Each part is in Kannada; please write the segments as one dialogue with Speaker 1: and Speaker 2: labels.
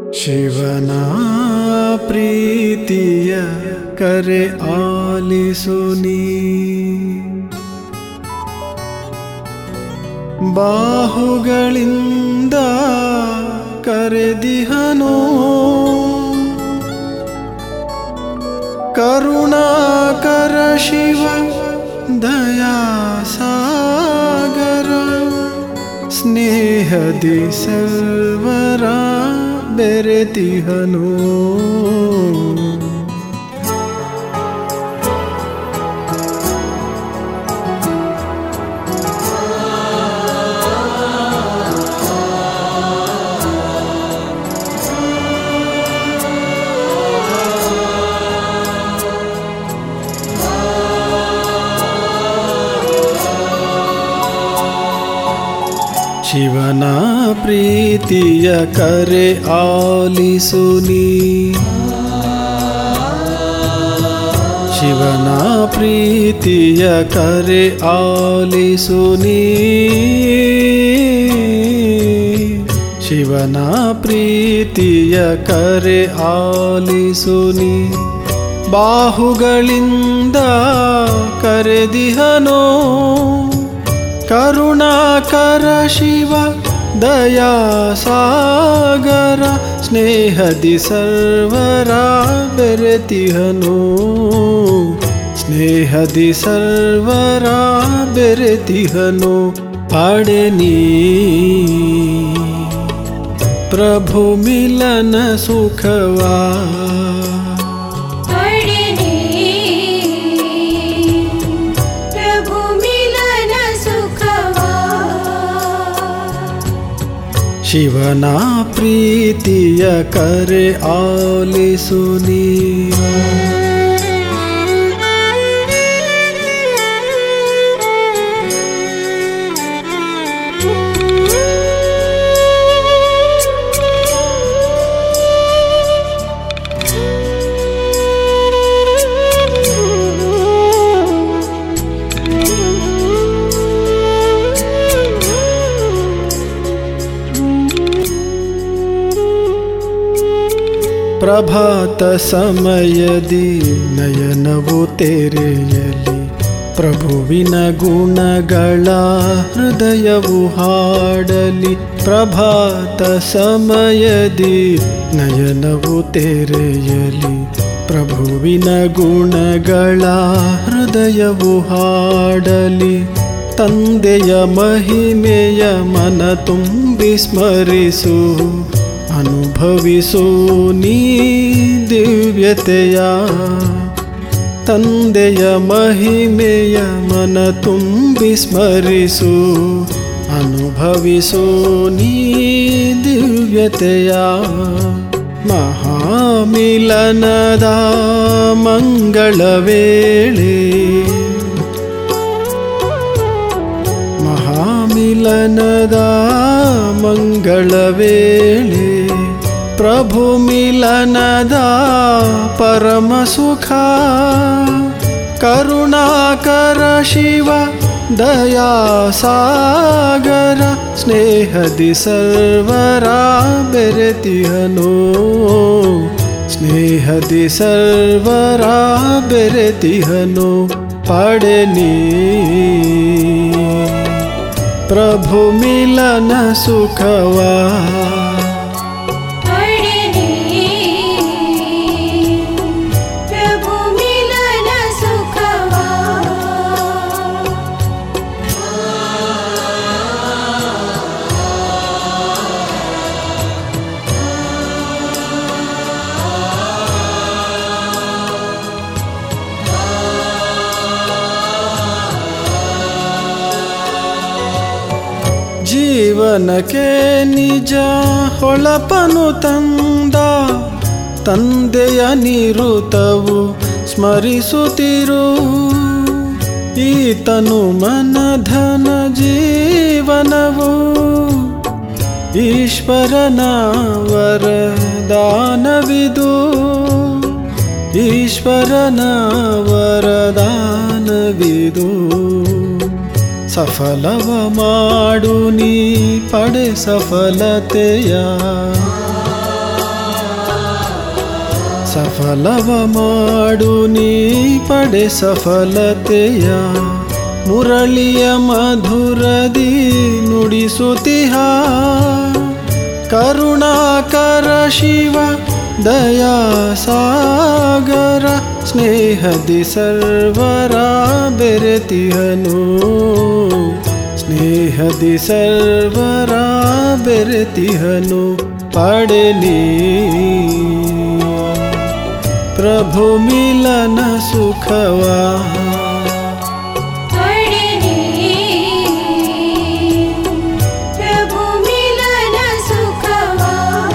Speaker 1: ಶಿವನ ಪ್ರೀತಿಯ ಕರೆ ಆಲಿಸು ನೀ ಬಾಹುಗಳಿಂದ ಕರೆದಿಹನೋ ಕರುಣಾಕರ ಶಿವ ದಯಾ ಸಾಗರ ಸ್ನೇಹದಿ ಸರ್ವರ ಬೆರೆತಿಹನು ಶಿವನ ಪ್ರೀತಿಯ ಕರೆ ಆಲಿಸು ನೀ ಶಿವನ ಪ್ರೀತಿಯ ಕರೆ ಆಲಿಸು ನೀ ಶಿವನ ಪ್ರೀತಿಯ ಕರೆ ಆಲಿಸು ನೀ ಬಾಹುಗಳಿಂದ ಕರೆದಿಹನೋ ಕರುಣಾಕರ ಶಿವ ದಯಾ ಸಾಗರ ಸ್ನೇಹದಿ ಸರ್ವರ ಬೆರೆತಿಹನು ಸ್ನೇಹದಿ ಸರ್ವರ ಬೆರೆತಿಹನು ಪಾಡೆ ನೀ ಪ್ರಭು ಮಿಲನ ಸುಖವಾ
Speaker 2: ಪಡೆನೆ ಪ್ರಭು ಮಿಲನ ಸುಖವಾ
Speaker 1: ಶಿವನ ಪ್ರೀತಿಯ ಕರೆ ಆಲಿಸು ನೀ ಪ್ರಭಾತ ಸಮಯದಿ ನಯನವು ತೆರೆಯಲಿ ಪ್ರಭುವಿನ ಗುಣಗಳ ಹೃದಯವು ಹಾಡಲಿ ಪ್ರಭಾತ ಸಮಯದಿ ನಯನವು ತೆರೆಯಲಿ ಪ್ರಭುವಿನ ಗುಣಗಳ ಹೃದಯವು ಹಾಡಲಿ ತಂದೆಯ ಮಹಿಮೆಯ ಮನ ತುಂಬಿ ಸ್ಮರಿಸು ಅನುಭವಿಸು ನೀ ದಿವ್ಯತೆಯ ತಂದೆಯ ಮಹಿಮೆಯ ಮನ ತುಂಬಿ ಸ್ಮರಿಸು ಅನುಭವಿಸು ನೀ ದಿವ್ಯತೆಯ ಮಹಾಮಿಲನದ ಮಂಗಳ ವೇಳೆ ಮಹಾಮಿಲನದ ಮಂಗಳ ವೇಳೆ ಪ್ರಭು ಮಿಲನದ ಪರಮ ಸುಖ ಕರುಣಾಕರ ಶಿವ ದಯಾ ಸಾಗರ ಸ್ನೇಹದಿ ಸರ್ವರ ಬೆರೆತಿಹನು ಸ್ನೇಹದಿ ಸರ್ವರ ಬೆರೆತಿಹನು ಪಡೆ ನೀ ಪ್ರಭು ಮಿಲನ ಸುಖವಾ
Speaker 2: ಪಡೆನೆ ಪ್ರಭು ಮಿಲನ ಸುಖವಾ
Speaker 1: ಜೀವನಕ್ಕೆ ನಿಜ ಹೊಳಪನು ತಂದ ತಂದೆಯ ನಿರುತವು ಸ್ಮರಿಸುತ್ತಿರು ಈತನು ಮನಧನ ಜೀವನವು ಈಶ್ವರನ ವರದಾನವಿದು ಈಶ್ವರನ ವರದಾನವಿದು ಸಫಲವ ಮಾಡು ನೀ ಪಡೆ ಸಫಲತೆಯ ಸಫಲವ ಮಾಡು ನೀ ಪಡೆ ಸಫಲತೆಯ ಮುರಳಿಯ ಮಧುರದಿ ನುಡಿಸುತ್ತಿಹ ಕರುಣಾಕರ ಶಿವ ದಯಾ ಸಾಗರ ಸ್ನೇಹದಿ ಸರ್ವರ ಬೆರೆತಿಹನು ಸ್ನೇಹದಿ ಸರ್ವರ ಬೆರೆತಿಹನು ಪಡೆಲಿ ಪ್ರಭು ಮಿಲನ ಸುಖವಾ
Speaker 2: पडणे प्रभु मिलन सुखवा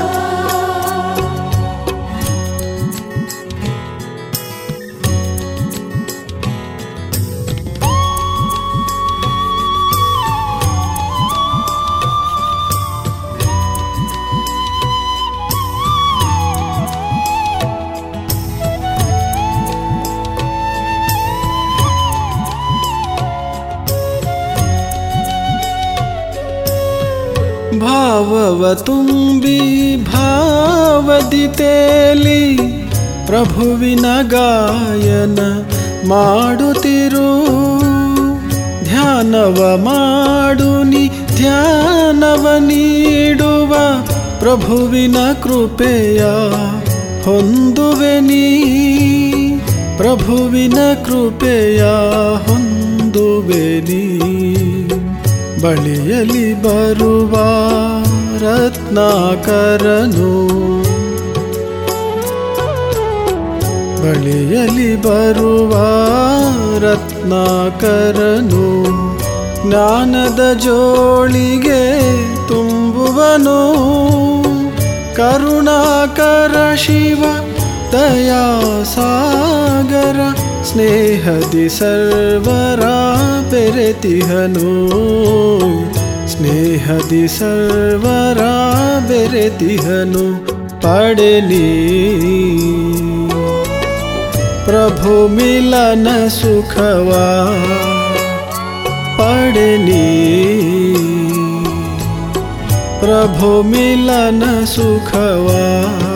Speaker 1: ಭಾವವ ತುಂಬಿ ಭಾವದಿ ತೇಲಿ ಪ್ರಭುವಿನ ಗಾಯನ ಮಾಡುತ್ತಿರು ಧ್ಯಾನವ ಮಾಡು ನೀ ಧ್ಯಾನವ ನೀಡುವ ಪ್ರಭುವಿನ ಕೃಪೆಯ ಹೊಂದುವೆ ನೀ ಪ್ರಭುವಿನ ಕೃಪೆಯ ಹೊಂದುವೆ ನೀ ಬಳಿಯಲಿ ಬರುವ ರತ್ನಾಕರನು ಬಳಿಯಲಿ ಬರುವ ರತ್ನಾಕರನು ಜ್ಞಾನದ ಜೋಳಿಗೆ ತುಂಬುವನು ಕರುಣಾಕರ ಶಿವ ದಯಾ ಸಾಗರ ಸ್ನೇಹದಿ ಸರ್ವರ ಬೆರೆತಿಹನು ಸ್ನೇಹದಿ ಸರ್ವರ ಬೆರೆತಿಹನು ಪಡೆಲಿ ಪ್ರಭು ಮಿಲನ ಸುಖವಾ ಪಡೆಲಿ ಪ್ರಭು ಮಿಲನ ಸುಖವಾ